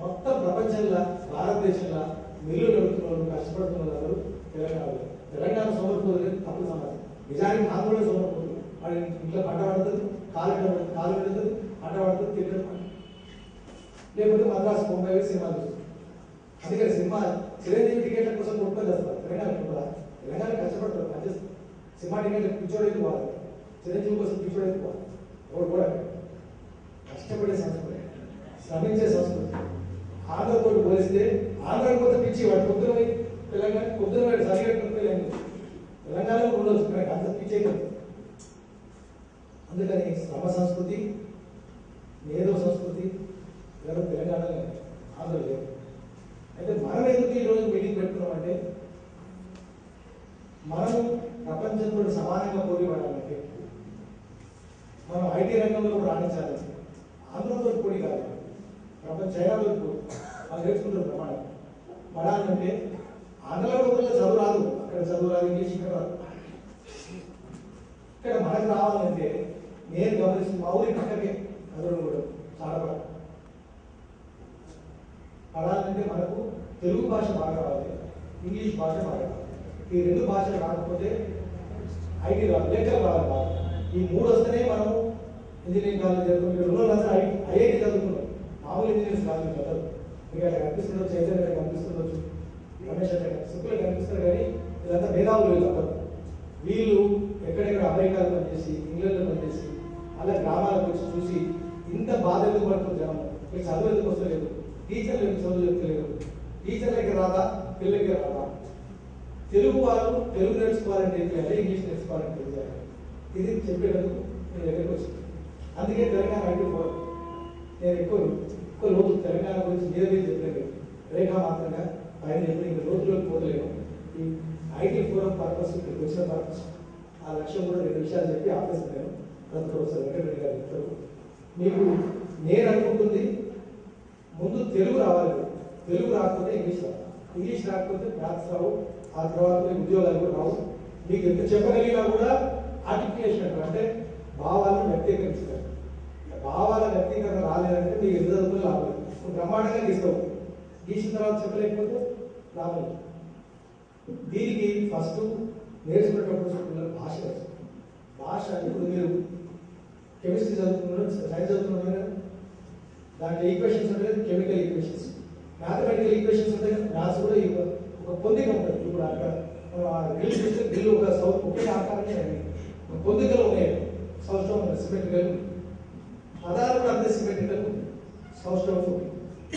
మొత్తం ప్రపంచంలో భారతదేశంలో మిల్లు నడుపుతున్న వాళ్ళు కష్టపడుతున్న వాళ్ళు తెలంగాణలో తెలంగాణ సోమరిపోతుంది తప్పుడు సమాజం నిజానికి ఆంధ్రలో సోమరిపోతుంది వాడి ఇంట్లో పంట పడుతుంది కాలు పడుతుంది కాలు పెడుతుంది పంట పడుతుంది తింటాడు లేకపోతే మద్రాసు బొంబాయి వెళ్ళి సినిమా చూస్తుంది అందుకని సినిమా చిరంజీవి టికెట్ల కోసం కొట్టుకొని చేస్తారు తెలంగాణ కూడా తెలంగాణ కష్టపడతారు పనిచేస్తారు సినిమా టికెట్ల పిచ్చోడైతే పోవాలి చిరంజీవి కోసం పిచ్చోడైతే పోవాలి ఎవరు కూడా కష్టపడే సంస్కృతి శ్రమించే సంస్కృతి ఆంధ్రతో పోలిస్తే ఆంధ్ర కొంత పిచ్చి వాడు పొద్దున పోయి తెలంగాణ పొద్దున వాడు సరిగట్టుకుని తెలంగాణలో ఉండొచ్చు కానీ అంత పిచ్చే కదా అందుకని శ్రమ సంస్కృతి మేధో సంస్కృతి ఇవన్నీ తెలంగాణలో ఆంధ్ర లేవు అయితే మనం ఎందుకు ఈరోజు మీటింగ్ పెట్టుకున్నామంటే మనం ప్రపంచంతో సమానంగా పోటీ పడాలంటే మనం ఐటీ రంగంలో కూడా రాణించాలి ఆంధ్రతో పోటీ కాదు ప్రపంచ చైనాతో పోటీ వాళ్ళు నేర్చుకుంటారు ప్రమాణం పడాలంటే ఆంధ్రలో రోజుల్లో చదువు రాదు అక్కడ చదువు రాదు ఇంగ్లీష్ ఇక్కడ రాదు ఇక్కడ మనకు రావాలంటే నేను గమనిస్తుంది మా ఊరి పక్కకే చదువు కూడా చాలా బాగా పడాలంటే మనకు తెలుగు భాష బాగా రావాలి ఇంగ్లీష్ భాష బాగా రావాలి ఈ రెండు భాషలు రాకపోతే ఐటీ రాదు లెక్కలు రావాలి బాగా ఈ మూడు వస్తేనే మనం ఇంజనీరింగ్ కాలేజ్ చదువుకుంటాం రెండు రోజులు ఐ ఐఐటి చదువుకున్నాం మామూలు ఇంజనీర్స్ కాదు చదువు మీకు అట్లా కనిపిస్తుండొచ్చు చైతన్య అట్లా కనిపిస్తుండొచ్చు రమేష్ అట్లా సింపుల్గా కనిపిస్తారు కానీ వీళ్ళంతా భేదాలు వీళ్ళు అందరూ వీళ్ళు ఎక్కడెక్కడ అమెరికాలో పనిచేసి ఇంగ్లాండ్లో పనిచేసి అలా గ్రామాలకు వచ్చి చూసి ఇంత బాధ ఎందుకు పడుతుంది జనం మీకు చదువు ఎందుకు వస్తలేదు టీచర్లు ఎందుకు చదువు చెప్తలేరు టీచర్లకి రాదా పిల్లలకి రాదా తెలుగు వాళ్ళు తెలుగు నేర్చుకోవాలంటే ఏం చేయాలి ఇంగ్లీష్ నేర్చుకోవాలంటే ఏం చేయాలి ఇది చెప్పేటప్పుడు నేను దగ్గరికి వచ్చింది అందుకే తెలంగాణ ఐటీ ఫోరం నేను ఎక్కువ ఎక్కువ రోజు తెలంగాణ గురించి మీద మీద చెప్పలేదు రేఖా మాత్రంగా పైన చెప్పిన ఇంకా రోజులోకి పోతలేను ఈ ఐటీ ఫోరం పర్పస్ ఇక్కడికి వచ్చిన పర్పస్ ఆ లక్ష్యం కూడా రెండు విషయాలు చెప్పి ఆపేస్తున్నాను ప్రతి ప్రొఫెసర్ వెంకటరెడ్డి గారు చెప్తారు మీకు నేను అనుకుంటుంది ముందు తెలుగు రావాలి తెలుగు రాకపోతే ఇంగ్లీష్ రావాలి ఇంగ్లీష్ రాకపోతే మ్యాథ్స్ రావు ఆ తర్వాత మీకు ఉద్యోగాలు కూడా రావు మీకు ఎంత చెప్పగలిగినా కూడా ఆర్టికులేషన్ అంటారు అంటే భావాలను వ్యక్తీకరించారు భావాల వ్యక్తీకరణ రాలేదంటే మీకు ఎంత చదువుకుని లాభం లేదు. నువ్వు బ్రహ్మాండంగా గీస్తావు గీసిన తర్వాత చెప్పలేకపోతే లాభం లేదు. దీనికి ఫస్ట్ నేర్చుకునేటప్పుడు పిల్లలు భాష నేర్చుకోవాలి. భాష ఇప్పుడు మీరు కెమిస్ట్రీ చదువుతున్నారు సైన్స్ చదువుతున్నారు కదా దాంట్లో ఈక్వేషన్స్ ఉంటాయి కెమికల్ ఈక్వేషన్స్ మ్యాథమెటికల్ ఈక్వేషన్స్ ఉంటాయి కదా మ్యాథ్స్ కూడా ఈ ఒక- ఒక పొందిక ఉంటుంది ఇప్పుడు అక్కడ మనం ఆ గ్రిల్ చూస్తే గ్రిల్ ఒక సౌత్ ఒకే ఆకారమే ఉంది. ఒక పొందికలు ఉన్నాయి సౌస్టవ్ ఉంది సిమెట్రికల్ పదాలు కూడా అంతే సిమెట్రికల్ ఉంది సౌస్టవ్ ఉంది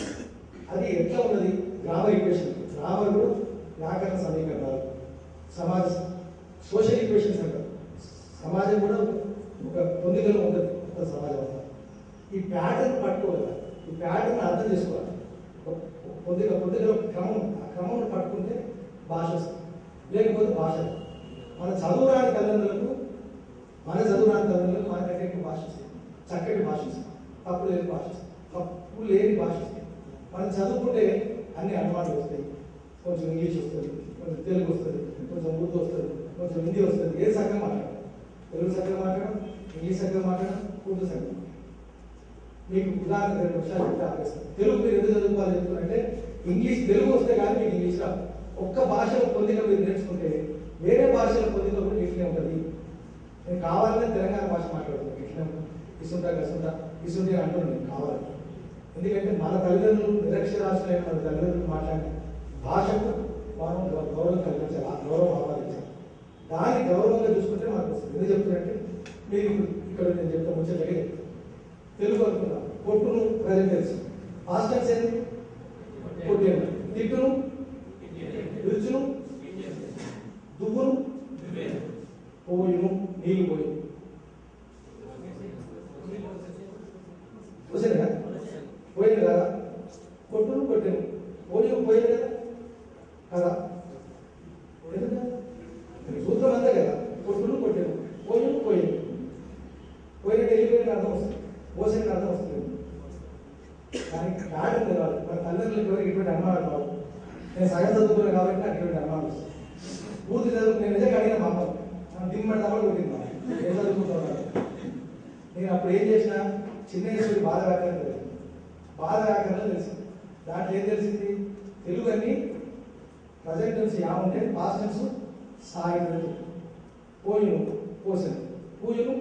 అది ఎట్లా ఉన్నది గ్రామర్ ఈక్వేషన్ గ్రామర్ కూడా వ్యాకరణ సమీకరణాలు సమాజ సోషల్ ఈక్వేషన్స్ అంటారు సమాజం కూడా ఒక పొందికలో ఉంటుంది ఒక సమాజం అంతా ఈ ప్యాటర్న్ పట్టుకోవాలి ఈ ప్యాటర్న్ అర్థం చేసుకోవాలి ఒక పొందిక పొందికలో క్రమం ఆ క్రమం పట్టుకుంటే భాష వస్తుంది లేకపోతే భాష రాదు. మన చదువు రాని తల్లిదండ్రులకు మన చదువు రాని తల్లిదండ్రులకు మనకంటే ఎక్కువ భాష వస్తుంది చక్కటి భాష వస్తుంది తప్పు లేని భాష వస్తుంది తప్పు లేని భాష వస్తుంది మనం చదువుకుంటే అన్ని అనుమానాలు వస్తాయి కొంచెం ఇంగ్లీష్ వస్తుంది కొంచెం తెలుగు వస్తుంది కొంచెం ఉర్దూ వస్తుంది కొంచెం హిందీ వస్తుంది ఏ సగం మాట్లాడడం తెలుగు సగం మాట్లాడడం ఇంగ్లీష్ సగం మాట్లాడడం ఉర్దూ సగం మాట్లాడడం. మీకు ఉదాహరణ రెండు నిమిషాలు చెప్తే ఆపేస్తాను తెలుగు మీరు ఎందుకు చదువుకోవాలి చెప్తున్నారంటే ఇంగ్లీష్ తెలుగు వస్తే కానీ మీకు ఇంగ్లీష్ రాదు ఒక్క భాషలో పొందిక మీరు నేర్చుకుంటే వేరే భాషల పొందిక కూడా ఇట్లే ఉంటుంది నేను కావాలనే తెలంగాణ భాష మాట్లాడుతున్నాను ఇట్లా ఇసుంటా గసుంటా ఇసుంటే అంటున్నాను నేను కావాలి ఎందుకంటే మన తల్లిదండ్రులు నిరక్షరాశులైన మన తల్లిదండ్రులు మాట్లాడిన భాషకు మనం గౌ- గౌరవం కల్పించాలి ఆ గౌరవం ఆపాదించాలి దాన్ని గౌరవంగా చూసుకుంటే మనకు వస్తుంది ఎందుకు చెప్తున్నట్టే మీరు ఇప్పుడు ఇక్కడ నేను చెప్తా ముచ్చటగా చెప్తాను తెలుగు అనుకున్నా పొట్టును ప్రజెంట్ తెలుసు పాస్ట్ టెన్స్ ఏంది కొట్టేను తిట్టును విరుచును దువ్వును పోయును నీళ్ళు పోయి చూసారా పోయింది కదా కొట్టును కొట్టాను పోయి పోయింది కదా కదా పోయింది కదా సూత్రం అంతే కదా కొట్టును కొట్టాను పోయిను పోయింది పోయినట్టు వెళ్ళిపోయిన అర్థం వస్తుంది పోసిన అర్థం వస్తుంది దానికి కారణం తెలవాలి మన తల్లిదండ్రులకు ఎవరికి ఇటువంటి అనుమానాలు రావు నేను సగం చదువుకున్నాను కాబట్టి నాకు ఇటువంటి అనుమానం వస్తుంది పూర్తి చదువు నేను నిజంగా అడిగిన మా అమ్మ నన్ను దిమ్మడి తమ్మడి కొట్టింది మా అమ్మ. ఏం చదువుకుంటున్నాను నేను అప్పుడు ఏం చేసిన చిన్న వయసు బాధ వ్యాకరణ తెలియదు బాధ వ్యాకరణ తెలుసు దాంట్లో ఏం తెలిసింది తెలుగు అన్ని ప్రజెంట్ టెన్స్ యా ఉంటే పాస్ట్ టెన్స్ సాగినట్టు పోయిను పోసను పూజను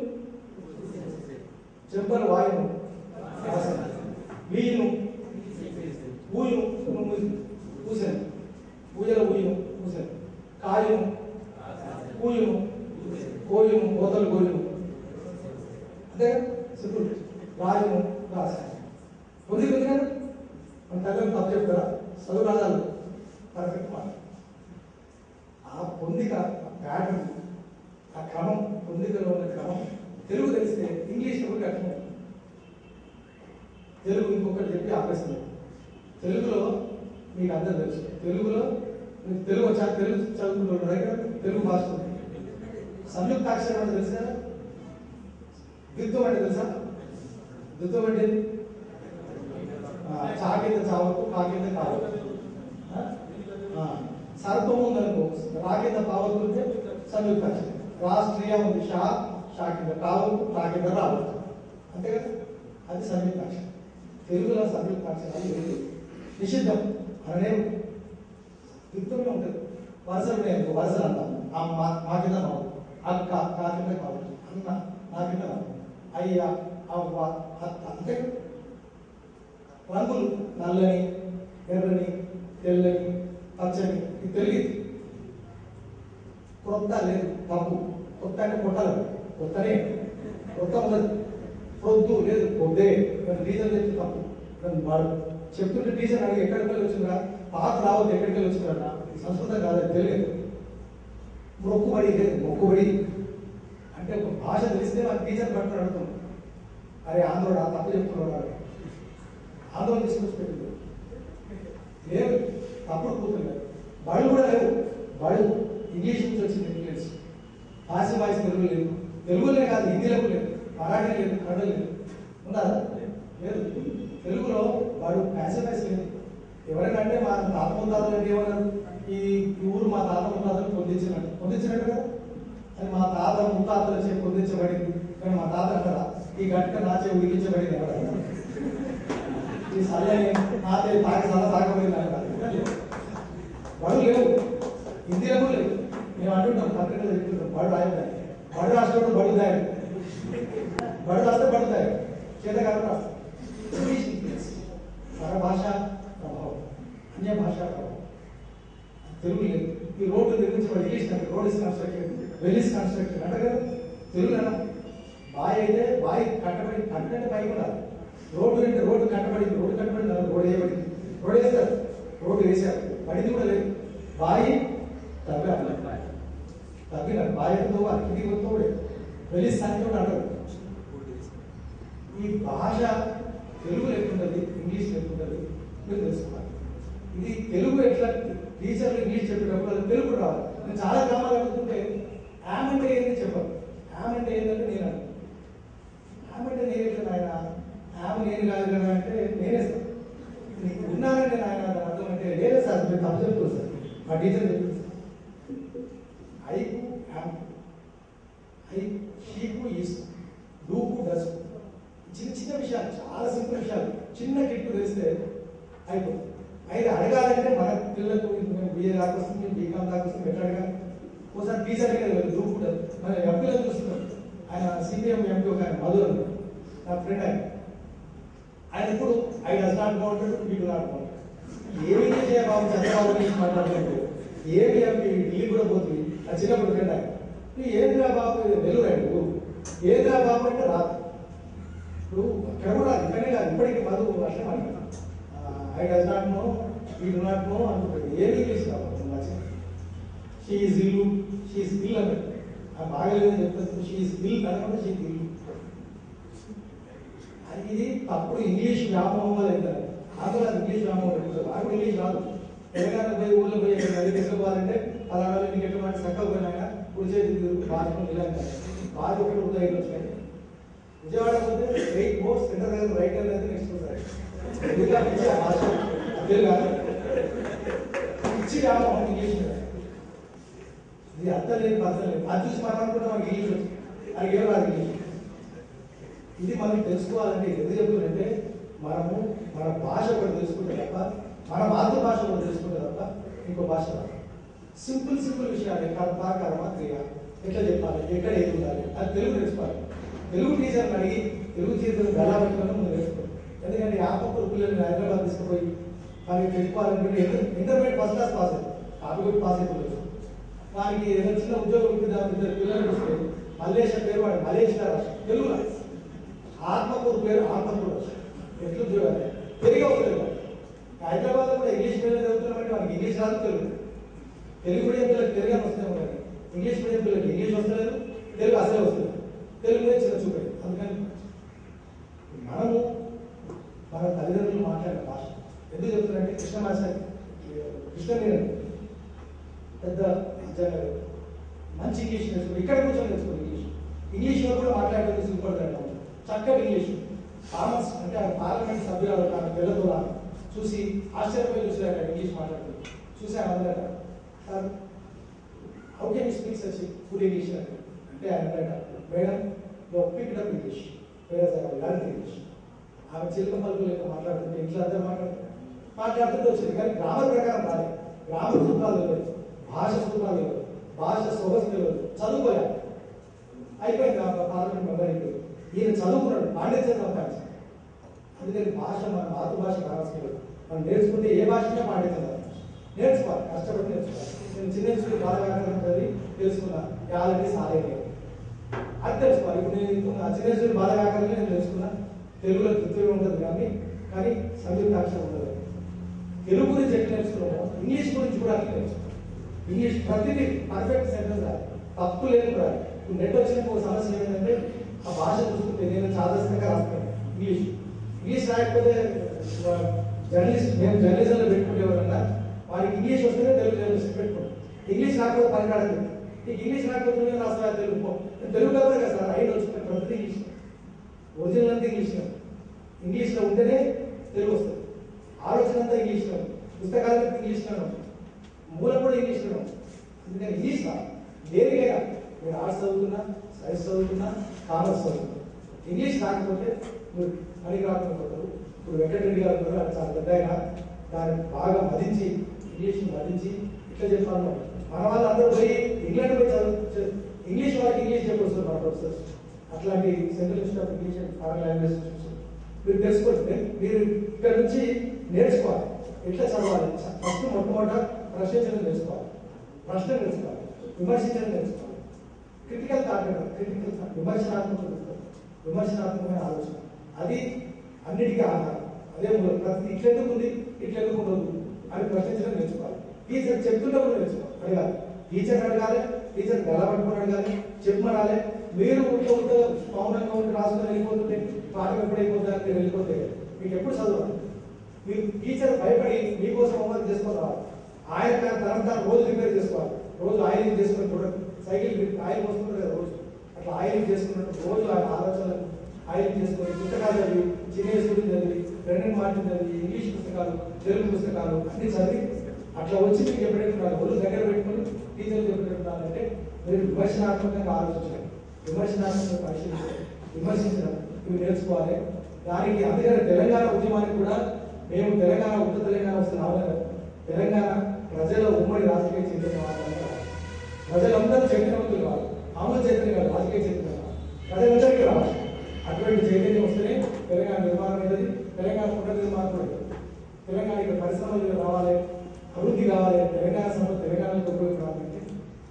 చెంపలు వాయును వాసన వీయును ఊయును పూసను పూజల ఊయును పూసను కాయును పూయును కోయును కోతలు కోయును అంతే సింపుల్ రాజును రాశాను ఉంది ఉంది కదా మన తల్లి తప్పు చెప్తారా చదువు రాజాలు పర్ఫెక్ట్ మాట ఆ పొందిక ఆ ప్యాటర్న్ ఆ క్రమం పొందికలో ఉన్న క్రమం తెలుగు తెలిస్తే ఇంగ్లీష్ ఎవరికి అర్థం తెలుగు ఇంకొకటి చెప్పి ఆపేస్తుంది తెలుగులో మీకు అందరూ తెలుసు తెలుగులో మీకు తెలుగు వచ్చా తెలుగు చదువుకుంటున్నారు దగ్గర తెలుగు భాష ఉంది సంయుక్తాక్షరం అంటే తెలుసు కదా ద్విత్వం అంటే తెలుసా ద్విత్వం అంటే ఏంటి? ఆ, చా కింద చావకు కా కింద కావకు ఆ? ఆ, సర్పం ఉందనుకో రా కింద పావకు ఉంటే సంయుక్తాక్షరం రాష్ట్రీయ ఉంది షా షా కింద కావకు కా కింద రావకు అంతే కదా అది సంయుక్తాక్షరం తెలుగులో సంయుక్తాక్షరాలు లేదు నిషిద్ధం అననే ద్విత్వంలో ఉంటుంది వరుసలు ఉన్నాయి అనుకో వరుసలు అంటాం ఆ మా మా కింద మావు అక్క కా కింద కావచ్చు అన్న నా కింద మావు అయ్య అవ్వ అత్త అంతే కదా? రంగులు నల్లని ఎర్రని తెల్లని పచ్చని ఇది తెలియదు క్రొత్త లేదు తప్పు కొత్త అంటే కొట్టాలి కొత్తనే కొత్త ఉండదు పొద్దు లేదు పొద్దే కానీ డీజల్ తెచ్చి తప్పు కానీ వాడు చెప్తుంటే డీజల్ అడిగి ఎక్కడికి వెళ్ళి వచ్చిందా పాత రావద్దు ఎక్కడికి వెళ్ళి వచ్చిందా సంస్కృతం కాదని తెలియదు మొక్కుబడి లేదు మొక్కుబడి అంటే ఒక భాష తెలిస్తే వాళ్ళకి టీచర్ పట్టుకుని అడుగుతాం అరే ఆంధ్రుడు ఆ తప్పు చెప్తున్నాడు ఆందోళన తీసుకొచ్చి పెట్టింది లేవు తప్పుడు కూతురు బళ్ళు కూడా లేవు బళ్ళు ఇంగ్లీష్ నుంచి వచ్చింది ఇంగ్లీష్ భాష వాయిస్ తెలుగు లేదు తెలుగులే కాదు హిందీలో లేదు మరాఠీ లేదు కన్నడ లేదు ఉన్నారా లేదు తెలుగులో వాడు ప్యాసివ్ వాయిస్ లేదు ఎవరైనా అంటే మా తాత ముత్తాతలు అంటే ఏమన్నారు ఈ ఈ ఊరు మా తాత ముత్తాతలు పొందించినట్టు పొందించినట్టు కదా అని మా తాత ముత్తాతలు చే పొందించబడింది కానీ మా తాత అంటారా ఈ గట్ట నా చే ఊహించబడింది ఎవరైనా ఈ సల్లని నాతే తాగి సల తాగబోయింది అంటారు బడు లేవు హిందీలో కూడా లేవు మేము అంటుంటాం పత్రికలు చెప్తుంటాం బడు రాయదాయి బడు రాష్ట్రంలో బడు దాయి బడు రాస్తే బడు దాయి చేత కాదు రాస్తా ఇంగ్లీష్ ఇంగ్లీష్ పరభాష ప్రభావం అన్య భాష ప్రభావం తెలుగు లేదు ఈ రోడ్డు నిర్మించబడి ఇంగ్లీష్ అంటే road is constructed well is constructed అంటే కదా తెలుగు అనం బాయ్ అయితే బాయ్ కట్టబడి కట్టంటే పైకి ఉండాలి రోడ్డు అంటే రోడ్డు కట్టబడి రోడ్డు కట్టబడి రోడ్డు వేయబడింది రోడ్డు వేస్తారు రోడ్డు వేశారు పడింది కూడా లేదు బాయి తవ్వారు తవ్వినారు బాయి తవ్వాలి కిందికి తోడే వెళ్ళి స్థాయి కూడా అంటారు ఈ భాష తెలుగు లేకుంటుంది ఇంగ్లీష్ లేకుంటుంది మీరు తెలుసుకోవాలి ఇది తెలుగు ఎట్లా టీచర్లు ఇంగ్లీష్ చెప్పేటప్పుడు అది తెలుగు రావాలి నేను చాలా గ్రామాలు అడుగుతుంటే యామ్ అంటే ఏంటి చెప్పాను యామ్ అంటే ఏంటంటే నేను అన్నాను. యామ్ అంటే నేను ఎట్లా ఆయన యామ్ నేను కాదు కదా అంటే నేనే సార్ నీకు ఉన్నానంటే నాయన దాని అర్థం అంటే లేదే సార్ మీరు తప్పు చెప్తారు సార్ మా టీచర్ చెప్తుంది సార్ ఐకు యామ్ ఐ షీకు ఈస్ డూకు డస్ చిన్న చిన్న విషయాలు చాలా సింపుల్ విషయాలు చిన్న కిట్టు తెలిస్తే అయిపోతుంది అయితే అడగాలంటే మన పిల్లలకు మేము బిఏ దాకా వస్తుంది మేము బీకామ్ దాకా వస్తుంది ఎట్లా అడగాలి ఒకసారి టీచర్ అడిగారు డూకు డస్ మన ఎంపీలో చూస్తున్నాం ఆయన సిపిఎం ఎంపీ ఒక ఆయన మధుర్ అన్నాడు. నా ఫ్రెండ్ ఆయన ఆయన ఇప్పుడు ఐ డస్ నాట్ బాగుంటాడు వీడు నాట్ బాగుంటాడు ఏమి చేయ బాబు చంద్రబాబు గురించి మాట్లాడుతుంటే ఏమి ఎంపీ ఢిల్లీ కూడా పోతుంది ఆ చిన్నప్పుడు ఫ్రెండ్ ఆయన నువ్వు ఏంద్రా బాబు వెలుగు ఆయన ఏంద్రా బాబు అంటే రాదు ఇప్పుడు అక్కడ కూడా ఇక్కడే కాదు ఇప్పటికీ మధు వర్షం అంటారు I does not know we do not know అనుకుంటాడు ఏమి ఇంగ్లీష్ కావాలి మంచిగా షీ ఈజ్ ఇల్లు షీ ఈజ్ ఇల్ అన్నాడు ఆ బాగలేదని చెప్తాను షీ ఈజ్ ఇల్ అనకుండా షీ ఇల్లు అది ఇది తప్పుడు ఇంగ్లీష్ వ్యామోహం వల్ల అవుతారు నాకు కూడా ఇంగ్లీష్ వ్యామోహం అవుతుంది నాకు ఇంగ్లీష్ రాదు తెలంగాణ పోయి ఊళ్ళో పోయి అది ఎట్లా పోవాలంటే అలాగే నీకు ఎట్లా మాట చక్కగా పోయినా కుడి చేతి బాగా ఇలా అంటారు బాగా ఒకటి కూడా అయితే వచ్చినాయి విజయవాడ పోతే ఎయిట్ మోర్ సెంటర్ దగ్గర రైట్ హ్యాండ్ అయితే నెక్స్ట్ సార్ తెలుగు పిచ్చి ఆ భాష తెలుగు కాదు. పిచ్చి వ్యామోహం ఇంగ్లీష్ మీద ఇది అర్థం లేదు అర్థం లేదు అది చూసి మనం అనుకుంటాం మనకి ఇంగ్లీష్ వచ్చు అది ఏం రాదు ఇంగ్లీష్ ఇది మనం తెలుసుకోవాలంటే ఎందుకు చెప్తుందంటే మనము మన భాష కూడా తెలుసుకుంటే తప్ప మన మాతృభాష కూడా తెలుసుకుంటే తప్ప ఇంకో భాష రాదు సింపుల్ సింపుల్ విషయాలు కర్త కర్మ క్రియ ఎట్లా చెప్పాలి ఎక్కడ ఏది ఉండాలి అది తెలుగు నేర్చుకోవాలి తెలుగు టీచర్ని అడిగి తెలుగు టీచర్ ఎలా పెట్టుకుని ముందు నేర్చుకోవాలి ఎందుకంటే యాపప్పుడు పిల్లల్ని హైదరాబాద్ తీసుకుపోయి వారికి తెలుసుకోవాలనుకుంటే ఇంటర్మీడియట్ ఫస్ట్ క్లాస్ పాస్ అయ్యింది కాపీ కూడా పాస్ అయిపోవచ్చు వారికి ఏదో చిన్న ఉద్యోగం ఇద్దాం ఇద్దరు పిల్లలు వస్తే మల్లేష్ అని పేరు వాడు మలేష్ గారు తెలుగు ఆత్మకూరు పేరు ఆత్మకూరు ఎట్లు ఉద్యోగాలు తెలుగు వస్తుంది వాడు. హైదరాబాద్ కూడా ఇంగ్లీష్ మీడియం చదువుతున్నామంటే వాడికి ఇంగ్లీష్ రాదు తెలుగు తెలుగు మీడియం పిల్లలకి తెలుగు అని వస్తూనే ఉండాలి ఇంగ్లీష్ మీడియం పిల్లలకి ఇంగ్లీష్ వస్తలేదు తెలుగు అసలే వస్తుంది తెలుగు మీద చిన్న చూపేది అందుకని మనము మన తల్లిదండ్రులు మాట్లాడే భాష ఎందుకు చెప్తున్నారంటే కృష్ణ మాస్టర్ కృష్ణ మీరన్ పెద్ద నిజంగా మంచి ఇంగ్లీష్ నేర్చుకో ఇక్కడ కూర్చొని నేర్చుకో ఇంగ్లీష్ ఇంగ్లీష్ లో కూడా మాట్లాడేది సిగ్గుపడతాడు చక్కటి ఇంగ్లీష్ కామర్స్ అంటే ఆయన పార్లమెంట్ సభ్యురాలు కానీ పిల్లతో చూసి ఆశ్చర్యపోయి చూసాడు ఇంగ్లీష్ మాట్లాడుతుంది చూసి ఆయన అందరట sir how can speak such full English అంటే అంటే ఆయన అన్నట madam you pick up English వేరే లర్న్ ఇంగ్లీష్ ఆమె చిలక పలుకులు లెక్క మాట్లాడుతుంటే ఇంట్లో అందరూ మాట్లాడుతున్నారు మాట్లాడుతుంటే వచ్చింది కానీ గ్రామర్ ప్రకారం రాలేదు గ్రామర్ సూత్రాలు తెలియదు భాష సూత్రాలు తెలియదు భాష సొగసు తెలియదు చదువుకోలేదు అయిపోయింది ఆ పార్లమెంట్ మెంబర్ అయిపోయింది ఈయన చదువుకున్నాడు పాండిత్యం సంపాదించాడు అందుకని భాష మన మాతృభాష కావాల్సింది మనం నేర్చుకుంటే ఏ భాషగా పాండిత్యం సంపాదించాలి. నేర్చుకోవాలి కష్టపడి నేర్చుకోవాలి నేను చిన్న చిన్న బాధ చదివి తెలుసుకున్నా ఆల్రెడీ సాలేదు అది తెలుసుకోవాలి ఇప్పుడు నేను ఇంకో- ఆ చిన్న చిన్న బాధ వ్యాకరణం నేను తెలుసుకున్నా తెలుగులో తృతీయం ఉంటుంది కానీ కానీ సంయుక్తాక్షరం ఉండదు తెలుగు గురించి ఎట్లా నేర్చుకున్నామో ఇంగ్లీష్ గురించి కూడా అట్లా నేర్చుకున్నాం ఇంగ్లీష్ ప్రతిదీ పర్ఫెక్ట్ సెంటెన్స్ రాదు తప్పు లేదు రాదు ఇప్పుడు నెట్ వచ్చిన ఒక సమస్య ఏంటంటే ఆ భాష చూసుకుంటే నేను చాదస్తంగా రాస్తాను ఇంగ్లీష్ ఇంగ్లీష్ రాయకపోతే జర్నలిస్ట్ మేము జర్నలిజంలో పెట్టుకుంటే ఎవరన్నా వారికి ఇంగ్లీష్ వస్తేనే తెలుగు జర్నలిస్ట్ పెట్టుకుంటాం ఇంగ్లీష్ రాకపోతే పని రాడదు నీకు ఇంగ్లీష్ రాకపోతే నువ్వే రాస్తా తెలుగు పో. నేను తెలుగు కాదు కదా సార్ ఐదు వచ్చిన ప్రతిదీ ఇంగ్లీష్ ఒరిజినల్ అంతా ఇంగ్లీష్లో ఇంగ్లీష్లో ఉంటేనే తెలుగు వస్తుంది ఆలోచన అంతా ఇంగ్లీష్లో ఉంది. పుస్తకాలు ఇంగ్లీష్లో ఉంది మూలం కూడా ఇంగ్లీష్లో ఉంది అందుకని ఇంగ్లీష్ రా దేనికైనా మీరు ఆర్ట్స్ చదువుతున్నా సైన్స్ చదువుతున్నా కామర్స్ చదువుతున్నా ఇంగ్లీష్ రాకపోతే మీరు పనికి రాకుండా పోతారు ఇప్పుడు వెంకటరెడ్డి గారు కూడా చాలా పెద్ద ఆయన దాన్ని బాగా మదించి ఇంగ్లీష్ మదించి ఇట్లా చెప్పాను మన వాళ్ళందరూ పోయి ఇంగ్లాండ్ పోయి చదువు చ- ఇంగ్లీష్ వాళ్ళకి ఇంగ్లీష్ చెప్పొస్తారు మన ప్రొఫెసర్స్ అట్లాంటి central institute of English and foreign language మీరు తెలుసుకుంటే మీరు ఇక్కడ నుంచి నేర్చుకోవాలి ఎట్లా చదవాలి ఫస్ట్ మొట్టమొదట ప్రశ్నించడం నేర్చుకోవాలి ప్రశ్న నేర్చుకోవాలి విమర్శించడం నేర్చుకోవాలి క్రిటికల్ థాట్ క్రిటికల్ థాట్ విమర్శనాత్మక దృక్పథం, విమర్శనాత్మకమైన ఆలోచన అది అన్నిటికీ ఆధారం అదే మూలం ప్రతి ఇట్లెందుకు ఉంది ఇట్లెందుకు ఉండదు అని ప్రశ్నించడం నేర్చుకోవాలి టీచర్ చెప్తున్నప్పుడు నేర్చుకోవాలి అడగాలి టీచర్ అడగాలి టీచర్ గెలబట్టుకుని అడగాలి చెప్పమనాలి మీరు ఉంటే ఉంటే మౌనంగా ఉండి రాసుకొని వెళ్ళిపోతుంటే పాఠం ఎప్పుడు అయిపోతుందని మీరు వెళ్ళిపోతే మీకు ఎప్పుడు చదవాలి మీరు టీచర్ భయపడి మీకోసం హోంవర్క్ చేసుకొని రావాలి ఆయన తన తన తాను రోజు రిపేర్ చేసుకోవాలి రోజు ఆయిలింగ్ చేసుకుని చూడండి సైకిల్ రిపేర్- ఆయిల్ పోసుకుంటారు కదా రోజు అట్లా ఆయిలింగ్ చేసుకున్నట్టు రోజు ఆయన ఆలోచనలు ఆయిలింగ్ చేసుకొని పుస్తకాలు చదివి చిన్న స్కూల్ చదివి రెండు మార్టిన్ చదివి ఇంగ్లీష్ పుస్తకాలు తెలుగు పుస్తకాలు అన్ని చదివి అట్లా వచ్చి మీకు ఎప్పుడైతే ఉండాలి ఒళ్ళు దగ్గర పెట్టుకొని టీచర్ ఎప్పుడైతే ఉండాలంటే మీరు విమర్శనాత్మకంగా ఆలోచించాలి విమర్శనాత్మకంగా పరిశీలించాలి విమర్శించడం ఇవి నేర్చుకోవాలి దానికి అందుకని తెలంగాణ ఉద్యమానికి కూడా మేము తెలంగాణ ఉత్తర తెలంగాణ వస్తున్న రావాలి తెలంగాణ ప్రజల ఉమ్మడి రాజకీయ చైతన్యం రావాలి. ప్రజలందరూ చైతన్యవంతులు కావాలి మామూలు చైతన్యం కాదు రాజకీయ చైతన్యం కావాలి ప్రజలందరికీ రావాలి అటువంటి చైతన్యం వస్తేనే తెలంగాణ నిర్మాణం అనేది తెలంగాణ పునర్నిర్మాణం కూడా అవుతుంది. తెలంగాణ ఇక్కడ పరిశ్రమలు రావాలి అభివృద్ధి కావాలి తెలంగాణ సంపద తెలంగాణకు ఉపయోగం రావాలంటే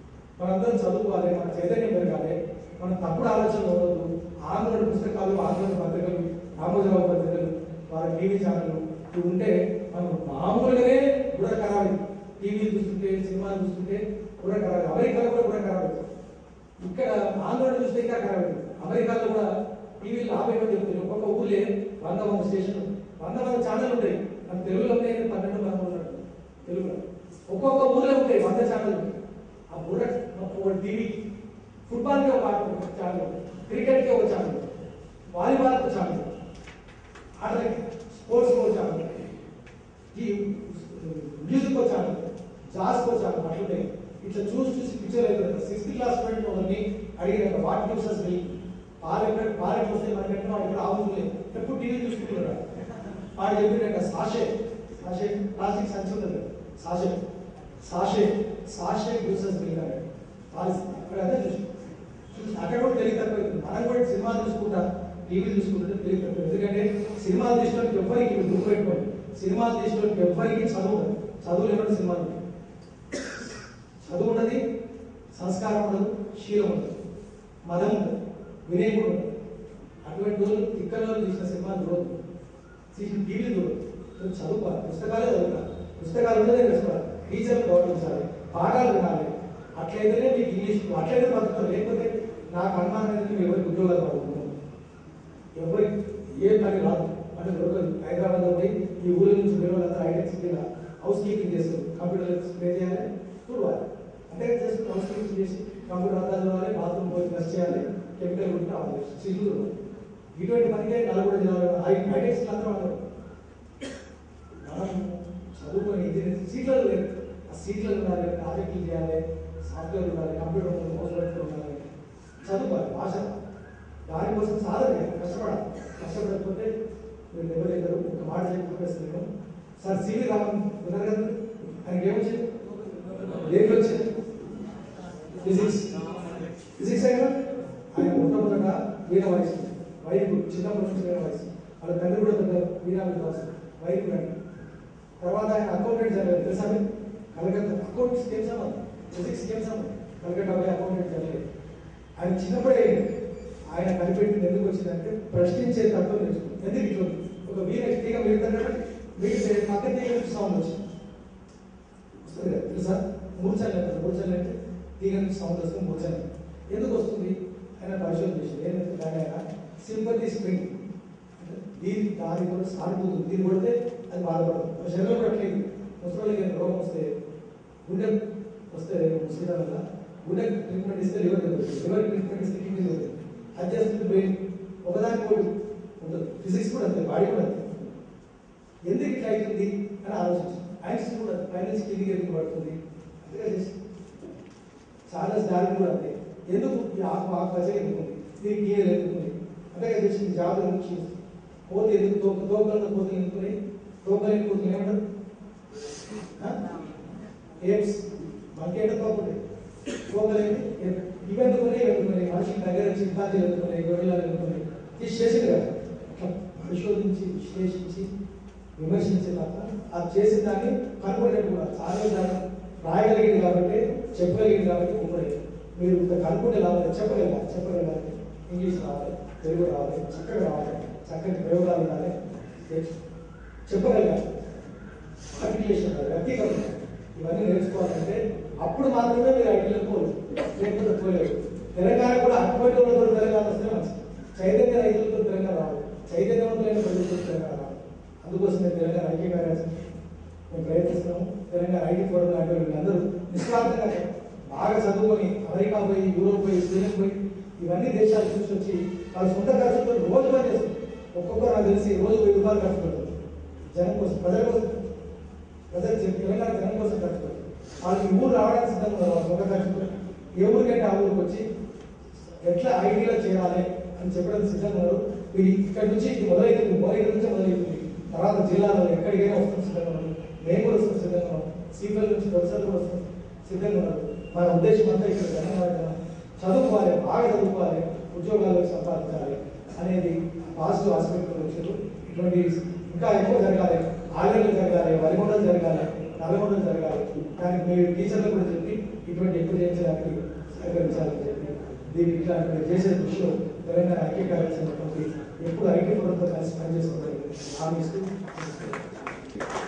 మనందరం చదువుకోవాలి మన చైతన్యం పెరగాలి మన తప్పుడు ఆలోచనలు ఉండదు ఆంధ్రుల పుస్తకాలు ఆంధ్రుల పత్రికలు రామోజీరావు పత్రికలు వారి టీవీ ఛానల్ ఇవి ఉంటే మనం మామూలుగానే బుర్ర ఖరాబ్ టీవీ చూస్తుంటే సినిమాలు చూస్తుంటే బుర్ర ఖరాబ్ అమెరికాలో కూడా బుర్ర ఖరాబ్ అవుతుంది ఇక్కడ ఆంధ్రలో చూస్తే ఇంకా ఖరాబ్ అవుతుంది అమెరికాలో కూడా టీవీలో ఆపేమని చెప్తుంది ఒక్కొక్క ఊళ్ళే వంద వంద స్టేషన్ వంద వంద ఛానల్ ఉంటాయి మన తెలుగులో ఉంటాయి పన్నెండు పదమూడు ఉన్నాడు తెలుగులో ఒక్కొక్క ఊళ్ళో ఉంటాయి వంద ఛానల్ ఆ బుర్ర ఒక టీవీ ఫుట్బాల్కి ఒక ఛానల్ క్రికెట్కి ఒక ఛానల్ వాలీబాల్కి ఒక ఛానల్ ఆటలకి స్పోర్ట్స్ ఒక ఛానల్ ఈ మ్యూజిక్ ఒక ఛానల్ జాస్ ఒక ఛానల్ అట్లుంటాయి ఇట్లా చూసి చూసి పిక్చర్ అవుతుంది సిక్స్త్ క్లాస్ స్టూడెంట్ ఒకరిని అడిగిన వాట్ గివ్స్ అస్ మిల్క్ పాలు ఎక్కడ పాలు ఎక్కడ వస్తాయి మనకి ఎక్కడ వాడు ఎక్కడ ఆవుతుంది ఎప్పుడు టీవీ చూసుకుంటున్నాడు వాడు చెప్పినట్టు సాషే సాషే ప్లాస్టిక్ సంచి ఉంటుంది కదా, sachet sachet sachet uses milk అన్నాడు పాలసీ అక్కడ అదే చూసి చూసి అక్కడ కూడా తెలివి తక్కువ మనం కూడా సినిమాలు చూసుకుంటా టీవీ చూసుకుంటుంటే తెలివి తక్కువ ఎందుకంటే సినిమాలు తీసుకోవడానికి ఎవ్వరికి మీరు గుర్తు పెట్టుకోండి సినిమాలు తీసుకోవడానికి ఎవ్వరికి చదువు ఉండదు. చదువు లేకుండా సినిమాలు ఉంటాయి. చదువు ఉండదు సంస్కారం ఉండదు శీలం ఉండదు మదం ఉండదు వినయం కూడా ఉండదు అటువంటి రోజులు తిక్కలో తీసిన సినిమాలు చూడదు తీసిన టీవీలు చూడదు నువ్వు చదువుకోవాలి పుస్తకాలే చదువుకోవాలి పుస్తకాలు ఉండదే తెలుసుకోవాలి టీచర్లు గౌరవించాలి పాఠాలు వినాలి అట్లయితేనే మీకు ఇంగ్లీష్ అట్లయితే బతుకుతారు లేకపోతే నాకు అనుమానం ఏంటంటే మీరు ఎవరికి ఉద్యోగాలు పడుకుంటారు ఎవరికి ఏ పని రాదు అంటే దొరకదు హైదరాబాద్లో పోయి ఈ ఊరి నుంచి వేరే వాళ్ళందరూ హైటెక్ సిటీలో హౌస్ కీపింగ్ చేస్తారు కంప్యూటర్ స్ప్రే చేయాలి చూడాలి అంటే జస్ట్ హౌస్ కీపింగ్ చేసి కంప్యూటర్ అంతా చదవాలి బాత్రూమ్ పోయి బ్రష్ చేయాలి కెమికల్ గురించి రావాలి సిగ్గు ఇటువంటి పనికే నలుగురు జిల్లాలో హైటెక్ సిటీ అందరూ అందరూ మనం చదువుకొని ఇది సీట్లలో లేదు ఆ సీట్లలో ఉండాలి ప్రాజెక్టులు చేయాలి సాఫ్ట్వేర్ ఉండాలి కంప్యూటర్ ఉండాలి మౌస్ పట్టుకుని ఉండాలి చదువుకోవాలి భాష దానికోసం సాధన చేయాలి కష్టపడాలి కష్టపడకపోతే మీరు దెబ్బతింటారు ఒక మాట చెప్పేస్తున్నాను సార్ సివి రామన్ ఉన్నారు కదా ఆయనకి ఏమొచ్చింది దేనికి వచ్చింది ఫిజిక్స్ ఫిజిక్స్ అయినా ఆయన మొట్టమొదట వీణ వయసు వైపు చిన్నప్పటి నుంచి వీణ వయసు వాళ్ళ తండ్రి కూడా పెద్ద వీణా విద్వాసు వైపు రండి తర్వాత ఆయన అకౌంటెంట్ చదివారు తెలుసా మీకు? Calcutta account scheme sir physics scheme sir Calcutta పోయి అకౌంటెంట్ చదివారు ఆయన చిన్నప్పుడే ఆయన కనిపెట్టింది ఎందుకు వచ్చిందంటే ప్రశ్నించే తత్వం నేర్చుకుంది ఎందుకు ఇట్లా ఉంది? ఒక వీణ తీగ మిగతా మీకు పక్క తీగ నుంచి సౌండ్ వచ్చింది వస్తుంది కదా తెలుసా మూర్చలు అంటారు మూర్చలు అంటే తీగ నుంచి సౌండ్ వస్తుంది మూర్చలు ఎందుకు వస్తుంది ఆయన పరిశోధన చేసి ఏంటంటే ఆయన సింపతి స్ప్రింగ్ దీని దాని కూడా సానుభూతి దీన్ని కొడితే అది బాధపడదు మన శరీరం కూడా అట్లేదు ముసలికి ఏదైనా రోగం వస్తే గుండె వస్తే ముసలి వల్ల గుండె ట్రీట్మెంట్ ఇస్తే లివర్ దెబ్బతింటుంది లివర్ ట్రీట్మెంట్ ఇస్తే కిడ్నీ దెబ్బతింటుంది అది చేస్తుంది బ్రెయిన్ ఒకదానికి ఒకటి ఉంటుంది ఫిజిక్స్ కూడా అంతే బాడీ కూడా అంతే ఎందుకు ఇట్లా అవుతుంది అని ఆలోచించు ఐన్స్టీన్ కూడా ఫైనాన్స్ కిందికి ఎందుకు పడుతుంది అందుకే చేసి చాలా దారి కూడా అంతే ఎందుకు ఈ ఆకు ఆకు పచ్చ ఎందుకు ఉంది దీనికి గీయలు ఎందుకు ఉంది అంటే చేసింది జాబ్ నుంచి కోతి ఎందుకు తోక తోకలను కోతులు ఎందుకుని తోకలేని కోతులు ఏమంటారు ఏమ్స్ మనకి ఏంటో తోకుంటే తోకలేని ఇవెందుకుని ఇవెందుకుని మనిషికి దగ్గర చింతాజీలు ఎందుకుని గొర్రెలు ఎందుకుని తీసి చేసింది కదా అట్లా పరిశోధించి విశ్లేషించి విమర్శించే తప్ప అది చేసిన దాన్ని కనుగొనేట్టు కూడా చాలా దాన్ని రాయగలిగింది కాబట్టి చెప్పగలిగింది కాబట్టి ఉమ్మడి మీరు ఇంత కనుక్కుంటే లాభం చెప్పగలగాలి చెప్పగలగాలి ఇంగ్లీష్ రావాలి తెలుగు రావాలి చక్కగా రావాలి చక్కటి ప్రయోగాలు ఉండాలి చెప్పగలగాలి ఆర్టికులేషన్ ఉండాలి వ్యక్తీకరణ ఉండాలి. ఇవన్నీ నేర్చుకోవాలంటే అప్పుడు మాత్రమే మీరు ఐటీలో పోలేదు లేకపోతే పోలేదు తెలంగాణ కూడా అటువంటి వాళ్ళతో తెలంగాణ వస్తే మంచిది చైతన్య రైతులతో తెలంగాణ రావాలి చైతన్యవంతులైన ప్రజలతో తెలంగాణ రావాలి అందుకోసం మేము తెలంగాణ ఐక్య కార్యాచరణ మేము ప్రయత్నిస్తున్నాము తెలంగాణ ఐటీ ఫోరం లాంటి వాళ్ళు అందరూ నిస్వార్థంగా బాగా చదువుకొని అమెరికా పోయి యూరోప్ పోయి స్వీడన్ పోయి ఇవన్నీ దేశాలు చూసి వచ్చి వాళ్ళ సొంత ఖర్చుతో రోజు పని చేస్తారు ఒక్కొక్కరు నాకు తెలిసి రోజు వెయ్యి రూపాయలు ఖర్చు పెడతారు జనం కోసం ప్రజల కోసం ప్రజలు చెప్పి తెలంగాణ జనం కోసం ఖర్చు పెడతారు వాళ్ళకి ఊరు రావడానికి సిద్ధంగా ఉన్నారు వాళ్ళ సొంత ఖర్చుతో ఏ ఊరికంటే ఆ ఊరికి వచ్చి ఎట్లా ఐటీలో చేరాలి అని చెప్పడానికి సిద్ధంగా ఉన్నారు వీళ్ళు ఇక్కడ నుంచి ఇది మొదలవుతుంది మొదలైన నుంచి మొదలవుతుంది తర్వాత జిల్లాలో ఎక్కడికైనా వస్తుంది సిద్ధంగా ఉన్నారు మేము కూడా వస్తాం సిద్ధంగా ఉన్నాం సీపీఎల్ నుంచి ప్రొఫెసర్ కూడా వస్తాం సిద్ధంగా ఉన్నారు మన ఉద్దేశం అంతా ఇక్కడ తెలంగాణ చదువుకోవాలి బాగా చదువుకోవాలి ఉద్యోగాలు సంపాదించాలి అనేది పాజిటివ్ ఆస్పెక్ట్ వచ్చారు ఇటువంటి ఇంకా ఎక్కువ జరగాలి ఆలయాలు జరగాలి వరిగొండలు జరగాలి నల్లగొండలు జరగాలి దానికి మీరు టీచర్లు కూడా చెప్పి ఇటువంటి ఎక్కువ చేయించడానికి సహకరించాలని చెప్పి దీనికి ఇట్లాంటి మీరు చేసే దృష్టిలో తెలంగాణ ఐక్య కార్యాచరణ ఎప్పుడు ఐక్య ప్రభుత్వం కలిసి పనిచేసుకుంటారు హామీ ఇస్తూ